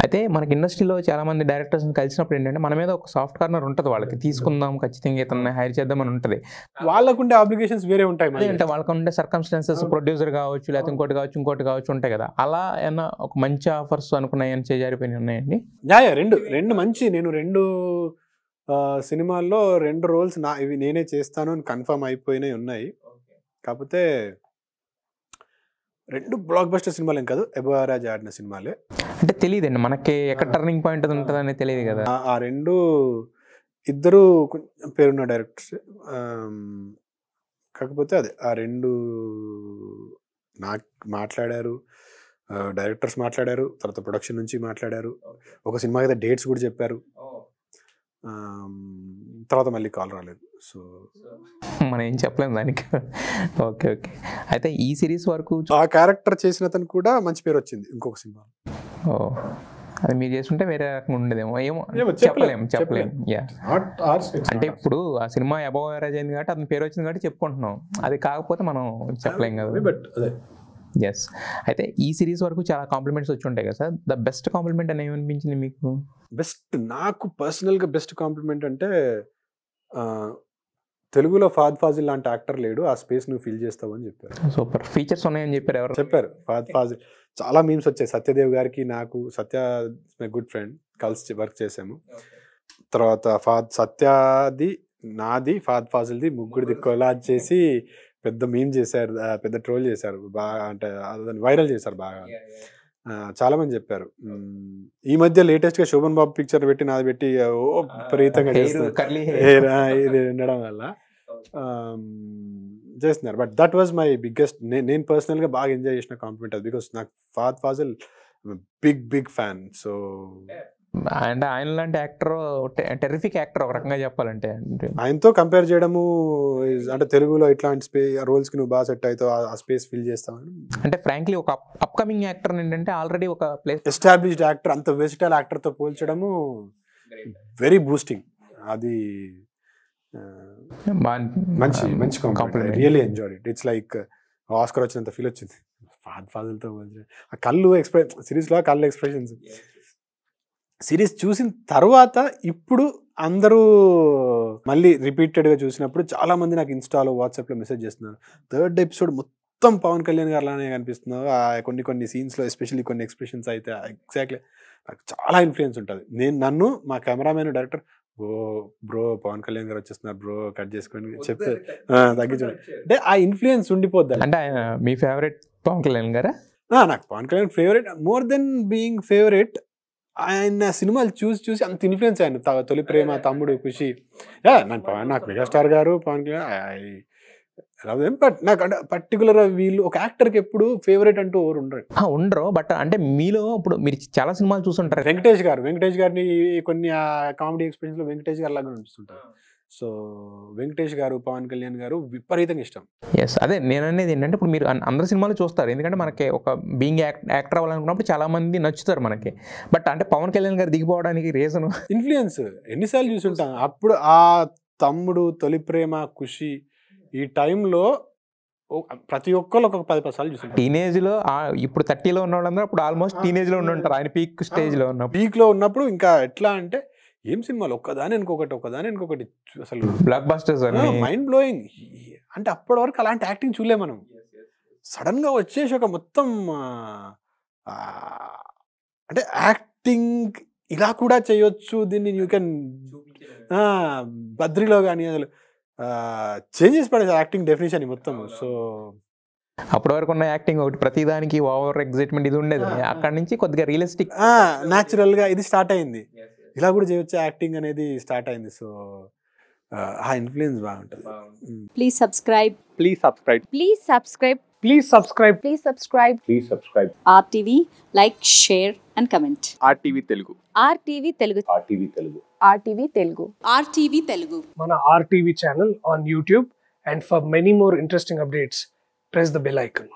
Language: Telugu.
అయితే మనకి ఇండస్ట్రీలో చాలా మంది డైరెక్టర్స్ని కలిసినప్పుడు ఏంటంటే మన మీద ఒక సాఫ్ట్ కార్నర్ ఉంటుంది వాళ్ళకి తీసుకుందాం ఖచ్చితంగా ఇతన్ని హైర్ చేద్దామని ఉంటుంది వాళ్ళకుండే ఆబ్లిగేషన్స్ వేరే ఉంటాయి మళ్ళీ. అంటే వాళ్ళకి ఉండే సర్కమ్స్టాన్సెస్ ప్రొడ్యూసర్ కావచ్చు లేకపోతే ఇంకోటి కావచ్చు ఇంకోటి కావచ్చు ఉంటాయి కదా అలా ఏమన్నా ఒక మంచి ఆఫర్స్ అనుకున్నాయి అని చేజారిపోయినాయి ఉన్నాయండి యా యా, రెండు రెండు మంచి నేను రెండు ఆ, సినిమాల్లో రెండు రోల్స్ నా ఇవి నేనే చేస్తాను అని కన్ఫర్మ్ అయిపోయినాయి ఉన్నాయి కాకపోతే రెండు బ్లాక్ బస్టర్ సినిమాలు ఏం కాదు ఎబరాజ్ ఆడిన సినిమాలే అంటే తెలియదండి మనకి ఎక్కడ టర్నింగ్ పాయింట్ ఉంటుంది అనేది తెలియదు కదా ఆ- ఆ రెండు ఇద్దరు కొంచెం పేరున్న డైరెక్టర్స్ కాకపోతే అదే ఆ రెండు నాకు మాట్లాడారు డైరెక్టర్స్ మాట్లాడారు తర్వాత ప్రొడక్షన్ నుంచి మాట్లాడారు ఒక సినిమా అయితే డేట్స్ కూడా చెప్పారు ఆమ్, తర్వాత మళ్ళీ కాల్ రాలేదు సో మనం ఏం చెప్పలేము దానికి ఓకే ఓకే అయితే ఈ సిరీస్ వరకు ఆ క్యారెక్టర్ చేసిన అతను కూడా మంచి పేరు వచ్చింది ఇంకొక సినిమా ఓ అది మీరు చేస్తుంటే వేరే రకంగా ఉండేదేమో ఏమో ఏమో చెప్పలేము చెప్పలేం, చెప్పలేము యా నాట్ ఆర్స్ అంటే ఇప్పుడు ఆ సినిమా అబౌవ్ యావరేజ్ అయింది కాబట్టి అతని పేరు వచ్చింది కాబట్టి చెప్పుకుంటున్నాం అది కాకపోతే మనం చెప్పలేం కదా బట్ అదే ఎస్ అయితే ఈ సిరీస్ వరకు చాలా కాంప్లిమెంట్స్ వచ్చి ఉంటాయి కదా సార్ ద బెస్ట్ కాంప్లిమెంట్ అని ఏమనిపించింది మీకు బెస్ట్ నాకు పర్సనల్గా బెస్ట్ కాంప్లిమెంట్ అంటే ఆ, తెలుగులో ఫాద్ ఫాజిల్ లాంటి యాక్టర్ లేడు ఆ స్పేస్ నువ్వు ఫిల్ చేస్తావు అని చెప్పారు సూపర్ ఫీచర్స్ ఉన్నాయని చెప్పారు ఎవరు చెప్పారు ఫాద్ ఫాజిల్ చాలా మీమ్స్ వచ్చాయి సత్యదేవ్ గారికి నాకు సత్య మై గుడ్ ఫ్రెండ్ కలిసి వర్క్ చేసాము తర్వాత ఫాద్ సత్యాది నాది ఫాద్ ఫాజిల్ది ముగ్గురిది కొలాజ్ చేసి పెద్ద మీమ్ చేశారు ఆ, పెద్ద ట్రోల్ చేశారు బాగా అంటే దాన్ని వైరల్ చేశారు బాగా ఆ, చాలా మంది చెప్పారు మ్మ్. ఈ మధ్య లేటెస్ట్ గా శోభన్ బాబు పిక్చర్ పెట్టి నాది పెట్టి ఓ విపరీతంగా చేస్తున్నారు. కర్లీ Hair, ఆ, ఇది ఉండడం వల్ల ఆమ్, చేస్తున్నారు but that was my biggest నేను పర్సనల్ గా బాగా ఎంజాయ్ చేసిన కాంప్లిమెంట్ అది బికాస్ నాకు Fahadh Faasil big big fan so అంటే ఆయన లాంటి యాక్టర్ టెరిఫిక్ యాక్టర్ ఒక రకంగా చెప్పాలంటే ఆయనతో కంపేర్ చేయడము is- అంటే తెలుగులో ఇట్లాంటి స్పే రోల్స్ కి నువ్వు బాగా సెట్ అవుతావు ఆ స్పేస్ ఫిల్ చేస్తావని అంటే ఫ్రాంక్లీ ఒక అప్కమింగ్ యాక్టర్ ఏంటంటే ఆల్రెడీ ఒక ప్లేస్ ఎస్టాబ్లిష్డ్ యాక్టర్ అంత వెజిటల్ యాక్టర్ తో పోల్చడము వెరీ బూస్టింగ్ అది ఆ, మంచి మంచి compliment really enjoy it it's like Oscar వచ్చినంత ఫీల్ వచ్చింది ఫాద్ ఫాదల్తో ఆ కళ్ళు ఎక్స్ప్రెస్ సిరీస్లో కళ్ళు ఎక్స్ప్రెషన్స్ సిరీస్ చూసిన తర్వాత ఇప్పుడు అందరూ మళ్ళీ రిపీటెడ్గా చూసినప్పుడు చాలా మంది నాకు ఇన్స్టాలో వాట్సాప్లో మెసేజ్ చేస్తున్నారు థర్డ్ ఎపిసోడ్ మొత్తం పవన్ కళ్యాణ్ గారు అలానే కనిపిస్తున్నారు ఆ కొన్ని కొన్ని సీన్స్లో ఎస్పెషల్లీ కొన్ని ఎక్స్ప్రెషన్స్ అయితే ఎగ్జాక్ట్లీ నాకు చాలా ఇన్ఫ్లుయెన్స్ ఉంటుంది నేను నన్ను మా cameraman director oh bro Pawan Kalyan garu వచ్చేస్తున్నారు బ్రో కట్ చేసుకొని చెప్తే ఆ, తగ్గించండి అంటే ఆ ఇన్ఫ్లుయెన్స్ ఉండిపోద్ది అంటే ఆయన మీ ఫేవరెట్ పవన్ కళ్యాణ్ గారా ఆ, నాకు Pawan Kalyan favourite more than being favourite ఆయన సినిమాలు చూసి చూసి అంత ఇన్ఫ్లుయెన్స్ అయ్యాను త- తొలి ప్రేమ తమ్ముడు ఖుషి యా నాకు పవన్ నాకు మెగాస్టార్ గారు పవన్ కళ్యాణ్ బట్ నాకు అంటే పర్టికులర్ వీళ్ళు ఒక యాక్టర్కి ఎప్పుడు ఫేవరెట్ అంటూ ఎవరు ఉండరు ఆ, ఉండరు బట్ అంటే మీలో ఇప్పుడు మీరు చాలా సినిమాలు చూసుంటారు వెంకటేష్ గారు వెంకటేష్ గారిని కొన్ని కామెడీ ఎక్స్పీరియన్స్ లో వెంకటేష్ గారు లాగా అనిపిస్తుంటారు సో వెంకటేష్ గారు పవన్ కళ్యాణ్ గారు విపరీతంగా ఇష్టం ఎస్ అదే నేను అనేది ఏంటంటే ఇప్పుడు మీరు అన్- అందరు సినిమాలు చూస్తారు ఎందుకంటే మనకి ఒక బీయింగ్ యాక్టర్ అవ్వాలనుకున్నప్పుడు చాలా మంది నచ్చుతారు మనకి బట్ అంటే పవన్ కళ్యాణ్ గారు దిగిపోవడానికి రీజన్ ఇన్ఫ్లుయెన్స్ ఎన్నిసార్లు చూసుంటాం అప్పుడు ఆ తమ్ముడు తొలి ప్రేమ ఖుషి ఈ టైంలో ప్రతి ఒక్కళ్ళు ఒక పది పది సార్లు చూసుంటారు టీనేజ్ లో ఆ- ఇప్పుడు థర్టీలో ఉన్న వాళ్ళందరూ అప్పుడు ఆల్మోస్ట్ టీనేజ్ లో ఉండి ఉంటారు ఆయన పీక్ స్టేజ్ లో ఉన్నప్పుడు పీక్ లో ఉన్నప్పుడు ఇంకా ఎట్లా అంటే ఏం సినిమాలు ఒక్కదాని ఇంకొకటి ఒక్కదాని ఇంకొకటి అసలు బ్లాక్ బాస్టర్స్ అని మైండ్ బ్లోయింగ్ అంటే అప్పటి వరకు అలాంటి యాక్టింగ్ చూడలే మనం సడన్ గా వచ్చేసి ఒక మొత్తం ఆ, ఆ, అంటే యాక్టింగ్ ఇలా కూడా చేయొచ్చు దీన్ని యూ కెన్ బద్రిలో కానీ అసలు చేంజెస్ పడే యాక్టింగ్ డెఫినేషన్ మొత్తం సో అప్పటి వరకు ఉన్న యాక్టింగ్ ఒకటి ప్రతిదానికి ఓవర్ ఎగ్జైట్మెంట్ ఇది ఉండేది అక్కడ నుంచి కొద్దిగా రియలిస్టిక్ న్యాచురల్ గా ఇది స్టార్ట్ అయింది ఇలా కూడా చేయొచ్చు యాక్టింగ్ అనేది స్టార్ట్ అయింది సో ఆ ఇన్ఫ్లుయెన్స్ బాగుంటుంది Please subscribe. Please subscribe. Please subscribe. Please subscribe. Please subscribe. Please subscribe. RTV, like, share, and comment. RTV Telugu. RTV Telugu. RTV Telugu. RTV Telugu. RTV Telugu. మన RTV channel on YouTube. And for many more interesting updates, press the bell icon.